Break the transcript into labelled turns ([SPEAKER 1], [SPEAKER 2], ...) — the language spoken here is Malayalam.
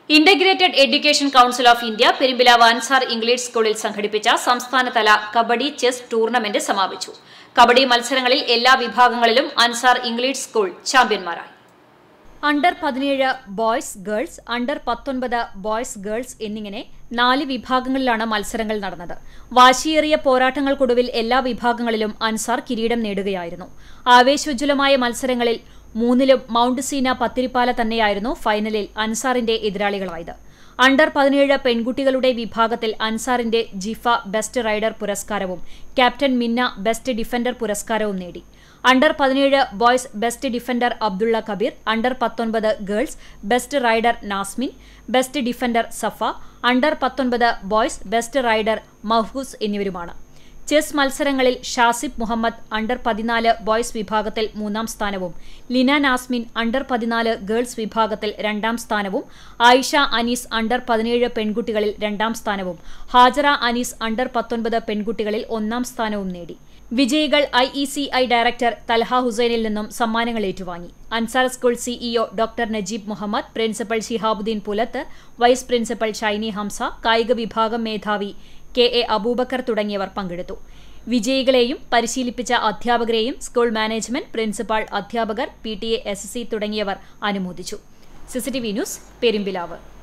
[SPEAKER 1] integrated education council of India Perumpilavu Ansar English സ്കൂളിൽ സംഘടിപ്പിച്ച സംസ്ഥാനതല കബഡി ചെസ് ടൂർണമെന്റ് സമാപിച്ചു കബഡി മത്സരങ്ങളിൽ എല്ലാ വിഭാഗങ്ങളിലും അൻസാർ ഇംഗ്ലീഷ് സ്കൂൾ ചാമ്പ്യന്മാരായി അണ്ടർ പതിനേഴ് ബോയ്സ് ഗേൾസ് അണ്ടർ പത്തൊൻപത് ബോയ്സ് ഗേൾസ് എന്നിങ്ങനെ നാല് വിഭാഗങ്ങളിലാണ് മത്സരങ്ങൾ നടന്നത് വാശിയേറിയ പോരാട്ടങ്ങൾക്കൊടുവിൽ എല്ലാ വിഭാഗങ്ങളിലും അൻസാർ കിരീടം നേടുകയായിരുന്നു ആവേശോജ്വലമായ മത്സരങ്ങളിൽ മൂന്നിലും മൗണ്ട് സീന പത്തിരിപ്പാല തന്നെയായിരുന്നു ഫൈനലിൽ അൻസാറിന്റെ എതിരാളികളായത് അണ്ടർ പതിനേഴ് പെൺകുട്ടികളുടെ വിഭാഗത്തിൽ അൻസാറിന്റെ ജിഫ ബെസ്റ്റ് റൈഡർ പുരസ്കാരവും ക്യാപ്റ്റൻ മിന്ന ബെസ്റ്റ് ഡിഫൻഡർ പുരസ്കാരവും നേടി അണ്ടർ പതിനേഴ് boys best defender Abdulla Kabeer under പത്തൊൻപത് girls best rider Nasmin best defender Safa under പത്തൊൻപത് ബോയ്സ് ബെസ്റ്റ് റൈഡർ മഹ്ഫൂസ് എന്നിവരുമാണ് ചെസ് മത്സരങ്ങളിൽ ഷാസിബ് മുഹമ്മദ് അണ്ടർ പതിനാല് ബോയ്സ് വിഭാഗത്തിൽ മൂന്നാം സ്ഥാനവും ലിന നാസ്മിൻ അണ്ടർ പതിനാല് ഗേൾസ് വിഭാഗത്തിൽ രണ്ടാം സ്ഥാനവും ആയിഷ അനീസ് അണ്ടർ പതിനേഴ് പെൺകുട്ടികളിൽ രണ്ടാം സ്ഥാനവും ഹാജറ അനീസ് അണ്ടർ പത്തൊൻപത് പെൺകുട്ടികളിൽ ഒന്നാം സ്ഥാനവും നേടി വിജയികൾ I E C I director Talha ഹുസൈനിൽ നിന്നും സമ്മാനങ്ങൾ ഏറ്റുവാങ്ങി Ansar school CEO doctor Najeeb Muhammad principal Shihabuddin Pulath vice principal Shiny Hamza കായിക വിഭാഗം മേധാവി കെ എ അബൂബക്കർ തുടങ്ങിയവർ പങ്കെടുത്തു വിജയികളെയും പരിശീലിപ്പിച്ച അധ്യാപകരെയും സ്കൂൾ മാനേജ്മെന്റ് പ്രിൻസിപ്പാൾ അധ്യാപകർ P T A S C തുടങ്ങിയവർ അനുമോദിച്ചു സിസിടിവി ന്യൂസ് പെരുമ്പിലാവ്